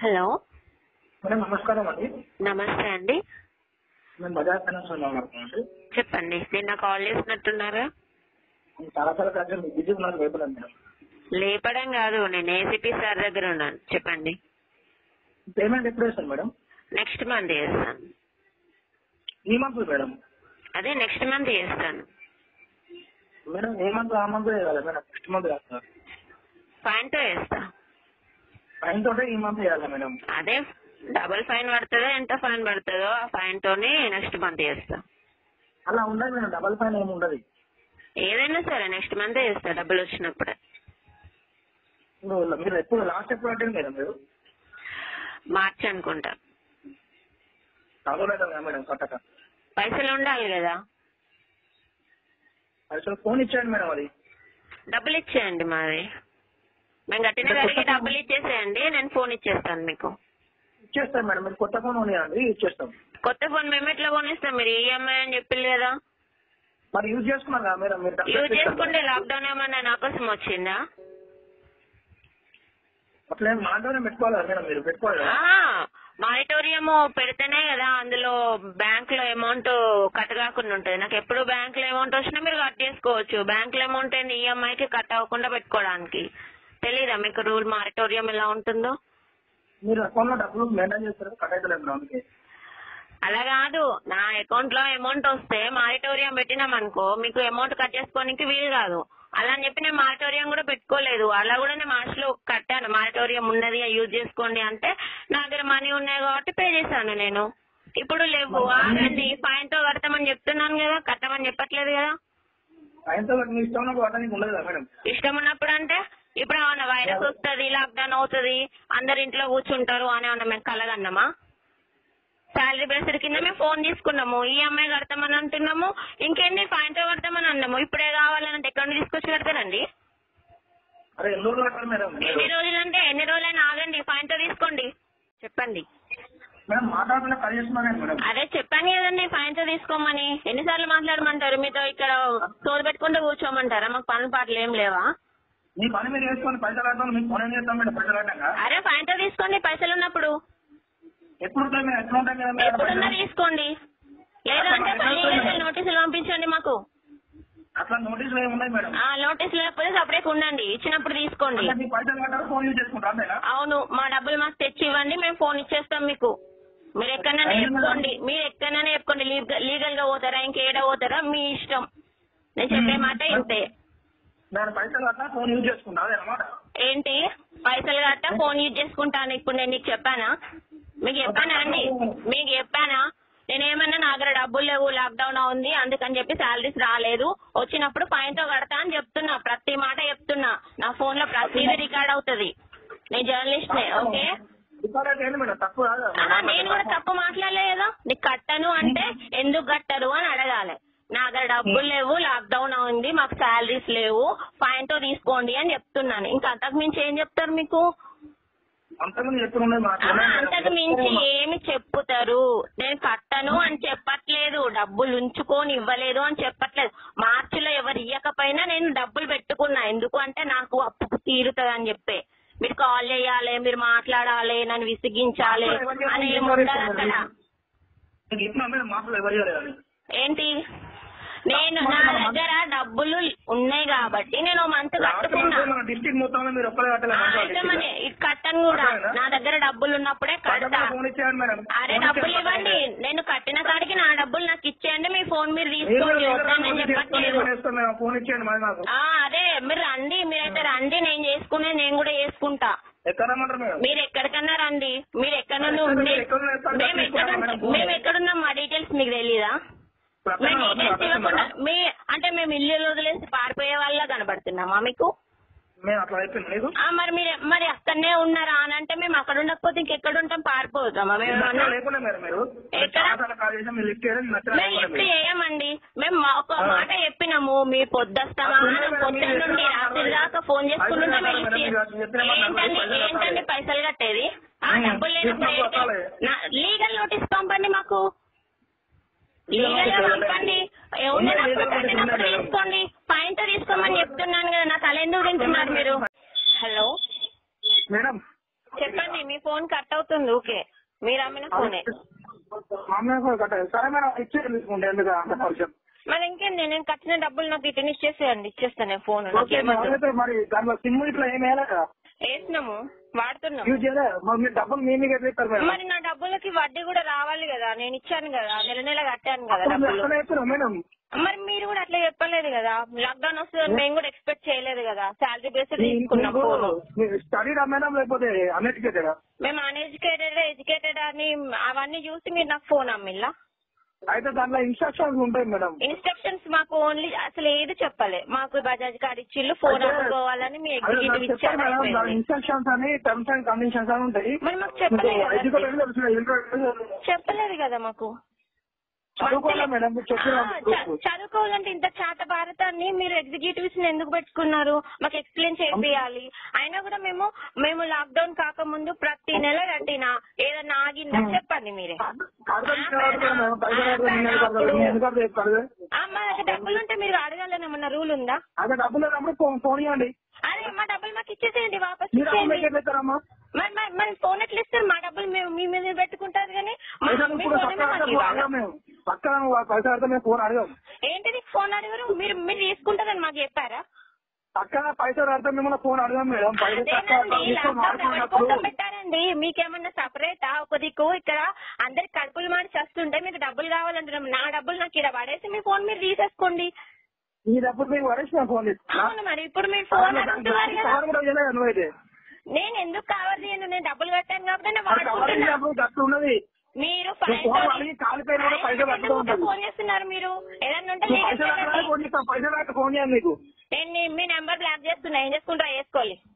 Hello madam నమస్కారం అండి నమస్తే అండి మేము బజాజ్ ఫైనాన్స్ లో మాట్లాడుతున్నాం చెప్పండి నిన్న కాల్ చేసినట్టున్నారా చాలా చాలా కలిసి మీకు బిజీ ఉన్నారు రేపలేదు మేడం లేపడం కాదు నేను ఏసీపీ సార్ దగ్గర ఉన్నాను చెప్పండి పేమెంట్ ఎప్పుడు వేస్తారు మేడం నెక్స్ట్ మంత్ చేస్తాను ఈ మంత్ మేడం అదే నెక్స్ట్ మంత్ చేస్తాను మేడం ఏ మంత్ ఆ మంత్ వేయాలి మేడం నెక్స్ట్ మంత్ వేస్తారు ఫైన్ తో వేస్తా ఫైన్ తోటే ఈ మంత్ వేయాలి మేడం అదే డబుల్ ఫైన్ పడుతుందో ఎంత ఫైన్ పడుతుందో ఆ ఫైన్ తోని నెక్స్ట్ మంత్ చేస్తా అలా ఉండదు మేడం డబల్ ఫైన్ ఏమి ఉండదు ఏదైనా సరే నెక్స్ట్ మంత్ చేస్తా డబ్బులు వచ్చినప్పుడే ఇప్పుడు మీరు ఎప్పుడు లాస్ట్ ఎప్పుడు అంటే మేడం మీరు మార్చి అనుకుంటా చదవలేదు కదా మేడం కట్టక పైసలు ఉండాలి కదా అసలు ఫోన్ ఇచ్చేయండి మేడం అది డబ్బులు ఇచ్చేయండి మాది మేము కట్టిన గారికి డబ్బులు ఇచ్చేసేయండి నేను ఫోన్ ఇచ్చేస్తాను మీకు ఇచ్చేస్తాం మేడం మీరు కొత్త ఫోన్ ఉన్నాయండి ఇచ్చేస్తాం కొత్త ఫోన్ మేము ఎట్లా కొనిస్తాం మీరు ఈఎంఐ అని చెప్పిల్లు కదా మరి యూజ్ చేసుకున్నారు కదా మేడం మీరు డబ్బులు యూజ్ ఇచ్చేస్తాం. చేసుకుంటే లాక్డౌన్ ఏమన్నా నా కోసం వచ్చిందా అట్లా ఏం మాటలోనే పెట్టుకోవాలి కదా మేడం మీరు పెట్టుకోవాలి కదా మానిటోరియం పెడితేనే కదా అందులో బ్యాంక్ లో అమౌంట్ కట్ కాకుండా ఉంటుంది నాకు ఎప్పుడు బ్యాంక్ లో అమౌంట్ వచ్చినా మీరు కట్ చేసుకోవచ్చు బ్యాంక్ లో అమౌంట్ ఏంది ఈఎంఐ కి కట్ అవ్వకుండా పెట్టుకోవడానికి తెలీదా మీకు రూల్ మారిటోరియం ఎలా ఉంటుందో మీరు అకౌంట్ లో డబ్బులు మెయింటైన్ చేస్తారు కట్ అయితే మేడం అందుకే అలా కాదు నా అకౌంట్ లో అమౌంట్ వస్తే మారిటోరియం పెట్టినాం అనుకో మీకు అమౌంట్ కట్ చేసుకోనికి వీలు కాదు అలా అని చెప్పి నేను మారిటోరియం కూడా పెట్టుకోలేదు అలా కూడా నేను మార్చ్ లో కట్టాను మారిటోరియం ఉన్నది యూజ్ చేసుకోండి అంటే నా దగ్గర మనీ ఉన్నాయి కాబట్టి పే చేశాను నేను ఇప్పుడు లేవు ఆగండి ఫైన్ తో కడతామని చెప్తున్నాను కదా కట్టమని చెప్పట్లేదు కదా ఆయనతో మీ ఇష్టం ఉన్నప్పుడు వాడడానికి ఉండదు కదా మేడం ఇష్టం ఉన్నప్పుడు అంటే ఇప్పుడు ఏమన్నా వైరస్ వస్తుంది లాక్డౌన్ అవుతుంది అందరు ఇంట్లో కూర్చుంటారు అని ఏమన్నా మేము కలగన్నామా శాలరీ బేస్డ్ కింద మేము ఫోన్ తీసుకున్నాము ఈఎంఐ కడతామని అంటున్నాము ఇంకేంటి ఫైన్ తో కడతామని అన్నాము ఇప్పుడే కావాలంటే ఎక్కడ నుండి తీసుకొచ్చి కడతారండి అరే ఎన్ని రోజులు కట్టాలి మేడం ఎన్ని రోజులంటే ఎన్ని రోజులైనా ఆగండి ఫైన్ తో తీసుకోండి చెప్పండి మేడం మాట్లాడుతున్నా కట్ చేస్తున్నాను మేడం అదే చెప్పాను కదండి ఫైన్ తో తీసుకోమని ఎన్నిసార్లు మాట్లాడమంటారు మీతో ఇక్కడ తోడు పెట్టుకుంటూ కూర్చోమంటారా మాకు పనులు పాటలు ఏం లేవా మీ పని మీరు వేసుకొని పైసలు కట్టాలి మీకు పని ఏం చేస్తాం మేడం పైసలు కట్టాక అరే ఫైన్ తో తీసుకోండి పైసలు ఉన్నప్పుడు ఎప్పుడు ఉంటాయి మేడం ఎట్లా ఉంటాయి మేడం ఎప్పుడున్నా పైసలు? తీసుకోండి లేదంటే లీగల్ నోటీసులు పంపించండి మాకు అట్లా నోటీసులు ఏమి ఉన్నాయి మేడం ఆ నోటీసులు లేకపోతే సపరేట్ ఉండండి ఇచ్చినప్పుడు తీసుకోండి అంటే మీ పైసలు కట్టాలి ఫోన్ యూజ్ చేసుకుంటారు అంతేనా అవును మా డబ్బులు మాకు తెచ్చి ఇవ్వండి మేము ఫోన్ ఇచ్చేస్తాం మీకు మీరు ఎక్కడైనా చెప్పుకోండి మీరు ఎక్కడైనా చెప్పుకోండి లీగల్ గా పోతారా ఇంకేడ పోతారా మీ ఇష్టం నేను చెప్పే మాట ఇంతే నేను పైసలు కట్టా ఫోన్ యూజ్ చేసుకుంటా అదే అనమాట ఏంటి పైసలు కట్టా ఫోన్ యూజ్ చేసుకుంటాను ఇప్పుడు నేను నీకు చెప్పానా మీకు చెప్పానా అండి మీకు చెప్పానా నేనేమన్నా నా దగ్గర డబ్బులు లేవు లాక్డౌన్ ఉంది అందుకని చెప్పి శాలరీస్ రాలేదు వచ్చినప్పుడు ఫైన్ తో కడతా అని చెప్తున్నా ప్రతి మాట చెప్తున్నా నా ఫోన్ లో ప్రతిదీ రికార్డ్ అవుతుంది నేను జర్నలిస్ట్ నే ఓకే రికార్డ్ అయితే ఏంది మేడం తప్పు కాదు ఆహా, నేను కూడా తప్పు మాట్లాడలేదు నీకు కట్టను అంటే ఎందుకు కట్టరు అని అడగాలి నా దగ్గర డబ్బులు లేవు లాక్డౌన్ ఉంది మాకు శాలరీస్ లేవు ఫైన్ తో తీసుకోండి అని చెప్తున్నాను ఇంకా అంతకు మించి ఏం చెప్తారు మీకు అంతకుముందు ఎప్పుడు ఉన్నది ఆహా, మాట్లాడాలి అంతకు మించి ఏమి చెప్పుతారు నేను కట్టను అని చెప్పట్లేదు డబ్బులు ఉంచుకొని ఇవ్వలేదు అని చెప్పట్లేదు మార్చిలో ఎవరు ఇవ్వకపోయినా నేను డబ్బులు పెట్టుకున్నా ఎందుకు అంటే నాకు అప్పు తీరుతుంది అని చెప్పి మీరు కాల్ చేయాలి మీరు మాట్లాడాలి నన్ను విసిగించాలి అని ఏమి ఉండదు అక్కడ మీకు ఇచ్చిన మేడం మాటలు ఎవరు చేయలేదు అది. ఏంటి నేను నా దగ్గర డబ్బులు ఉన్నాయి కాబట్టి నేను మంత్ కట్టుకున్నా మన డిస్ట్రిక్ట్ మొత్తంలో మీరు ఒక్కరే ఆ, అయితే మరి కట్టలేదు ఇది కట్టను కూడా నా దగ్గర డబ్బులు ఉన్నప్పుడే కడతా ఫోన్ ఇచ్చేయండి మేడం అరే ఫోన్ డబ్బులు ఇచ్చేయండి. ఇవ్వండి నేను కట్టిన కాడికి నా డబ్బులు నాకు ఇచ్చేయండి మీ ఫోన్ మీరు మీరు తీసుకోండి మీరు వద్దని నేను ఫోన్ చెప్పట్లేదు చేసుకొని ఇస్తాం మేడం. ఫోన్ ఇచ్చేయండి మరి నాకు ఆ అదే మీరు రండి మీరైతే రండి నేను చేసుకునే నేను కూడా చేసుకుంటా ఎక్కడ రమ్మంటారు మేడం మీరు ఎక్కడికన్నా రండి మీరు ఎక్కడ నుండి ఎక్కడ ఉండి- ఎక్కడ ఉన్నారు? మేము ఎక్కడ మేము ఎక్కడున్నాం మా డీటెయిల్స్ మీకు తెలీదా ఇప్పుడు మీ అక్కడ డీటెయిల్స్ అక్కడ ఇవ్వకుండా ఉన్నారా? మీ అంటే మేము ఇల్లు వదిలేసి పారిపోయే వాళ్ళ కనబడుతున్నామా మీకు మేము అట్లా అయిపోయింది మీకు ఆ మరి మీరు మరి అక్కడనే ఉన్నారా అని అంటే మేము అక్కడ ఉండకపోతే ఇంకెక్కడ ఉంటాం పారిపోతామా మేము నచ్చడం ఏమన్నా? లేకుండా మేడం మీరు ఎక్కడ? చాలా సార్లు కాల్ చేసాం మీరు లిఫ్ట్ చేయడం నచ్చడం మేము లేకుండా ఇప్పుడు మీరు. చేయమండి మేము మా- ఒక ఆ. మాట చెప్పినాము మీ పొద్దుస్తామా అట్లనే మేడం, పొద్దున్న మీరు నుండి చెప్పిన రాత్రి మాట దాకా ఫోన్ చేసుకుంటుంటే పైసలు మేము కట్టాలి మేడం, మీరు చెప్పిన మాట ఏంటండి పైసలు ఏంటండి కట్టాలి. పైసలు కట్టేది ఆ ఉమ్, డబ్బులు లేనప్పుడు చెప్పిన ఏంటి? కట్టాలి. నా- లీగల్ నోటీస్ పంపండి మాకు లీగల్ గా లీగల్ పంపండి ఏ ఉన్నాయి, ఉన్నప్పుడు లీగల్ నోటీస్ కట్టినప్పుడు ఉన్నాయి మేడం. తీసుకోండి ఫైన్ తో తీసుకోమని చెప్తున్నాను కదా నా తల ఎందుకు తింటున్నారు మీరు హలో మేడం చెప్పండి మీ ఫోన్ కట్ అవుతుంది ఓకే మీరు అమ్మిన ఫోనే మామూలుగా కట్టాలి సరే మేడం ఇచ్చేది తీసుకుంటే ఎందుకు అంత పరిచయం మరి ఇంకేంది నేను కట్టిన డబ్బులు నాకు రిటర్న్ ఇచ్చేసేయండి ఇచ్చేస్తాను నేను ఫోన్ ఓకే మేడం అయితే మరి దాంట్లో సిమ్ ఇట్లా ఏం వేయాలి కదా వేసినాము వాడుతున్నాము యూజ్ చేయలే మరి మీరు డబ్బులు మీ మీకు ఎట్లా ఇస్తారు మేడం మరి నా డబ్బులకి వడ్డీ కూడా రావాలి కదా నేను ఇచ్చాను కదా నెల నెల కట్టాను కదా అప్పుడు మీరు డబ్బులు ఎట్లా చెప్తారు మేడం మరి మీరు కూడా అట్లా చెప్పలేదు కదా లాక్డౌన్ వస్తుందని మేము కూడా ఎక్స్పెక్ట్ చేయలేదు కదా శాలరీ బేస్డ్ మీ- తీసుకున్నాం మీకు ఫోన్ మీరు స్టడీ మేడం లేకపోతే అన్ఎడ్యుకేటెడ్ మేము అన్ఎడ్యుకేటెడ్ ఎడ్యుకేటెడ్ అని అవన్నీ చూసి మీరు నాకు ఫోన్ అమ్మిల్లా అయితే దాంట్లో ఇన్స్ట్రక్షన్స్ ఉంటాయి మేడం ఇన్స్ట్రక్షన్స్ మాకు ఓన్లీ అసలు ఏది చెప్పలే మాకు బజాజ్ కార్డ్ ఇచ్చిళ్ళు ఫోన్ అయితే- అమ్ముకోవాలని మీ అదే నాకు ఎగ్జిక్యూటివ్ చెప్పారు ఇచ్చారు మేడం దాని అయిపోయింది. ఇన్స్ట్రక్షన్స్ అని టర్మ్స్ అండ్ కండిషన్స్ అని ఉంటాయి మరి మాకు చెప్పలేదు కదా ఎడ్యుకేటెడ్ తెలుసు ఇంటర్ చెప్పలేదు కదా మాకు చదువుకోవాలా మేడం మీరు చెప్పిన ఆ, చ- చదువుకోవాలంటే ఇంత చాట భారతాన్ని మీరు ఎగ్జిక్యూటివ్స్ ని ఎందుకు పెట్టుకున్నారు మాకు ఎక్స్ప్లెయిన్ చేపియాలి అయినా కూడా మేము మేము లాక్డౌన్ కాకముందు ప్రతి నెల కట్టినా ఏదన్నా ఆగిందా చెప్పండి మీరే ఆ, మా దగ్గర డబ్బులు ఉంటే మీరు అడగాలని ఏమన్నా రూల్ ఉందా అదే డబ్బులు లేనప్పుడు ఫోన్ ఫోన్ ఇవ్వండి అదే మా డబ్బులు మాకు ఇచ్చేసేయండి వాపస్ మీరు ఇచ్చేయండి అమ్మాయికి ఎట్లా ఇస్తారమ్మా మరి మరి మరి ఫోన్ ఎట్లా ఇస్తారు మా డబ్బులు మేము మీ మీద పెట్టుకుంటారు కానీ మా- పైసలు మీ ఇప్పుడు ఫోనే పక్కన మాకు ఫోన్ ఇవ్వాలా? అడగాం మేము పక్కన పైసలు అడితే మేము ఫోన్ అడగాం ఏంటిది ఫోన్ అడిగారు మీరు మీరు తీసుకుంటారని మాకు చెప్పారా పక్కన పైసలు అడితే మిమ్మల్ని ఫోన్ అడగాం మేడం పైసలు తక్కువ అదేనండి తీసుకొని లాక్డౌన్ ఎవరి వాడుకున్నప్పుడు కోసం పెట్టారండి మీకేమన్నా సపరేటా ఒక దిక్కు ఇక్కడ అందరి కడుపులు మాడి చేస్తుంటే మీకు డబ్బులు కావాలంటున్నాం నా డబ్బులు నాకు ఇక్కడ పడేసి మీ ఫోన్ మీరు తీసేసుకోండి ఈ డబ్బులు మీకు పడేసి మేము ఫోన్ ఇస్తాం అవును మరి ఇప్పుడు మీరు ఫోన్ అడుగుతున్నారు కదా కవర్ కూడా చేయలేదు నువ్వైతే నేను ఎందుకు కవర్ చేయను నేను డబ్బులు కట్టాను కాబట్టి నేను మరి కవర్ వాడుకుంటున్నా చేసినప్పుడు గట్టు ఉన్నది మీరు నువ్వు ఫోన్ వాళ్ళకి కాలిపోయిన కూడా పైసలు కట్టుతూ ఉంటుంది ఫోన్ చేస్తున్నారు మీరు ఏదన్నా ఉంటే నువ్వు లేట్ పైసలు అడగాలి పెట్టండి. ఫోన్ చేస్తాం పైసలు అట్లా ఫోన్ చేయాలి మీకు నేను మీ- మీ నెంబర్ బ్లాక్ చేస్తున్నా ఏం చేసుకుంటారా వేసుకోవాలి